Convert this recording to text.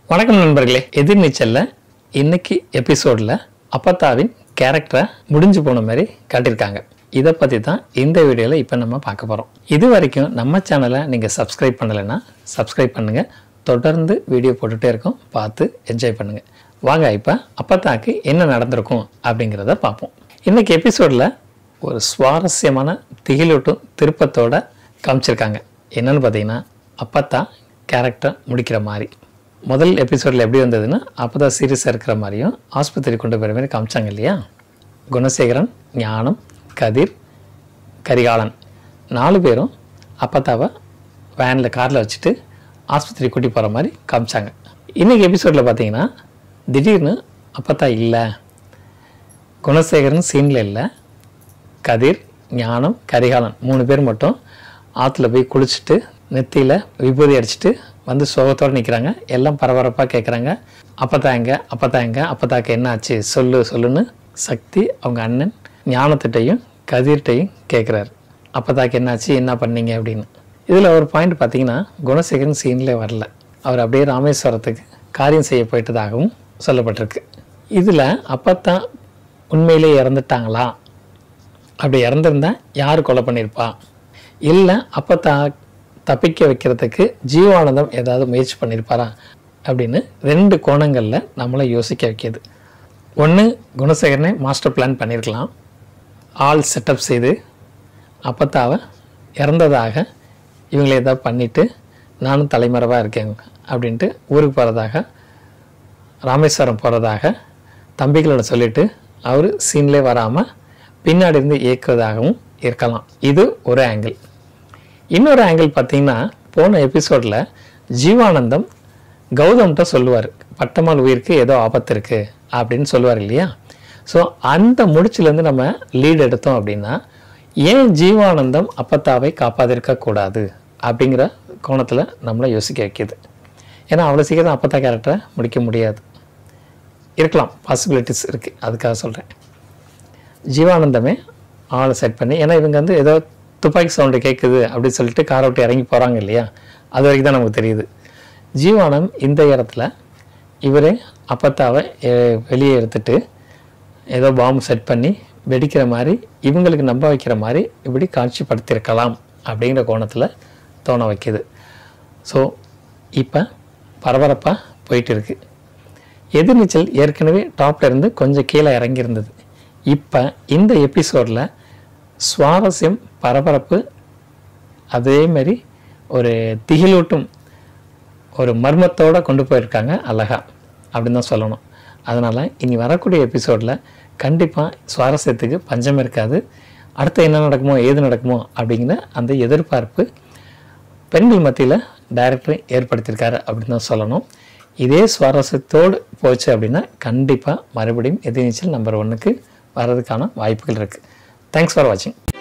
வணக்கம் நண்பர்களே எதிர்நீச்சல்ல இன்னைக்கு எபிசோடில் அப்பத்தாவின் கேரக்டரை முடிஞ்சு போன மாதிரி காட்டியிருக்காங்க இதை பற்றி தான் இந்த வீடியோவில் இப்போ நம்ம பார்க்க போகிறோம் இது வரைக்கும் நம்ம சேனலை நீங்கள் சப்ஸ்கிரைப் பண்ணலைன்னா சப்ஸ்கிரைப் பண்ணுங்கள் தொடர்ந்து வீடியோ போட்டுகிட்டே இருக்கோம் பார்த்து என்ஜாய் பண்ணுங்கள் வாங்க இப்போ அப்பத்தாக்கு என்ன நடந்திருக்கும் அப்படிங்கிறத பார்ப்போம் இன்னைக்கு எபிசோடில் ஒரு சுவாரஸ்யமான திகிலூட்டும் திருப்பத்தோட காமிச்சிருக்காங்க என்னன்னு பார்த்தீங்கன்னா அப்பத்தா கேரக்டர் முடிக்கிற மாதிரி முதல் எபிசோடில் எப்படி வந்ததுன்னா அப்பதான் சீரியஸாக இருக்கிற மாதிரியும் ஆஸ்பத்திரி கொண்டு போகிற மாதிரி காமிச்சாங்க இல்லையா குணசேகரன் ஞானம் கதிர் கரிகாலன் நாலு பேரும் அப்பத்தாவை வேனில் காரில் வச்சுட்டு ஆஸ்பத்திரி கூட்டி போகிற மாதிரி காமிச்சாங்க இன்றைக்கி எபிசோடில் பார்த்தீங்கன்னா திடீர்னு அப்பத்தா இல்லை குணசேகரன் சீனில் இல்லை கதிர் ஞானம் கரிகாலன் மூணு பேர் மட்டும் ஆற்றுல போய் குளிச்சுட்டு நெத்தியில் விபூதி அடிச்சிட்டு வந்து சோகத்தோடு நிற்கிறாங்க எல்லாம் பரபரப்பாக கேட்குறாங்க அப்பத்தா எங்க அப்பத்தா எங்க அப்பத்தாக்கு என்ன ஆச்சு சொல்லு சொல்லுன்னு சக்தி அவங்க அண்ணன் ஞானத்திட்டையும் கதிர்கிட்டையும் கேட்குறாரு அப்பத்தாக்கு என்னாச்சு என்ன பண்ணீங்க அப்படின்னு இதில் ஒரு பாயிண்ட் பார்த்தீங்கன்னா குணசேகரன் சீன்லேயே வரல அவர் அப்படியே ராமேஸ்வரத்துக்கு காரியம் செய்ய போயிட்டதாகவும் சொல்லப்பட்டிருக்கு இதில் அப்பத்தா உண்மையிலே இறந்துட்டாங்களா அப்படி இறந்துருந்தா யார் கொலை பண்ணியிருப்பா இல்லை அப்போ தா தப்பிக்க வைக்கிறதுக்கு ஜீவானந்தம் ஏதாவது முயற்சி பண்ணியிருப்பாரா அப்படின்னு ரெண்டு கோணங்களில் நம்மளை யோசிக்க வைக்கிது ஒன்று குணசேகரனை மாஸ்டர் பிளான் பண்ணியிருக்கலாம் ஆள் செட்டப் செய்து அப்பத்தாவை இறந்ததாக இவங்களை ஏதாவது பண்ணிவிட்டு நானும் தலைமறைவாக இருக்கேன் அப்படின்ட்டு ஊருக்கு போகிறதாக ராமேஸ்வரம் போகிறதாக தம்பிகளோட சொல்லிட்டு அவர் சீன்லேயே வராமல் பின்னாடி இருந்து இயக்குவதாகவும் இருக்கலாம் இது ஒரு ஆங்கிள் இன்னொரு ஆங்கிள் பார்த்தீங்கன்னா போன எபிசோடில் ஜீவானந்தம் கௌதம்கிட்ட சொல்லுவார் பட்டம்மாள் உயிருக்கு ஏதோ ஆபத்து இருக்குது அப்படின்னு சொல்லுவார் இல்லையா ஸோ அந்த முடிச்சிலேருந்து நம்ம லீட் எடுத்தோம் அப்படின்னா ஏன் ஜீவானந்தம் அப்பத்தாவை காப்பாதிருக்க கூடாது அப்படிங்கிற கோணத்தில் நம்மளை யோசிக்க வைக்கிது ஏன்னா அவ்வளோ சீக்கிரம் அப்பத்தா கேரக்டரை முடிக்க முடியாது இருக்கலாம் பாசிபிலிட்டிஸ் இருக்குது அதுக்காக சொல்கிறேன் ஜீவானந்தமே ஆளை செட் பண்ணி ஏன்னா இவங்க வந்து ஏதோ துப்பாக்கி சவுண்டு கேட்குது அப்படின்னு சொல்லிட்டு காரை விட்டு இறங்கி போகிறாங்க இல்லையா அது வரைக்கும் தான் நமக்கு தெரியுது ஜீவானம் இந்த இடத்துல இவரே அப்பத்தாவை எ- வெளியே எடுத்துட்டு ஏதோ பாம்பு செட் பண்ணி வெடிக்கிற மாதிரி இவங்களுக்கு நம்ப வைக்கிற மாதிரி இப்படி காட்சிப்படுத்தியிருக்கலாம் அப்படிங்கிற கோணத்தில் தோண வைக்கிது ஸோ இப்போ பரபரப்பாக போயிட்டு இருக்கு எதிர்நீச்சல் ஏற்கனவே டாப்ல இருந்து கொஞ்சம் கீழே இறங்கியிருந்தது இப்போ இந்த எபிசோடில் சுவாரஸ்யம் பரபரப்பு அதே மாதிரி ஒரு திகிலூட்டும் ஒரு மர்மத்தோடு கொண்டு போயிருக்காங்க அழகா அப்படின்னு தான் சொல்லணும் அதனால் இனி வரக்கூடிய எபிசோடில் கண்டிப்பாக சுவாரஸ்யத்துக்கு பஞ்சம் இருக்காது அடுத்து என்ன நடக்குமோ ஏது நடக்குமோ அப்படிங்கிற அந்த எதிர்பார்ப்பு பெண்கள் மத்தியில் டைரக்டர் ஏற்படுத்தியிருக்காரு அப்படின்னு தான் சொல்லணும் இதே சுவாரஸ்யத்தோடு போச்சு அப்படின்னா கண்டிப்பாக மறுபடியும் எதிர்நீச்சல் நம்பர் ஒன்றுக்கு வர்றதுக்கான வாய்ப்புகள் இருக்குது தேங்க்ஸ் ஃபார் வாட்சிங்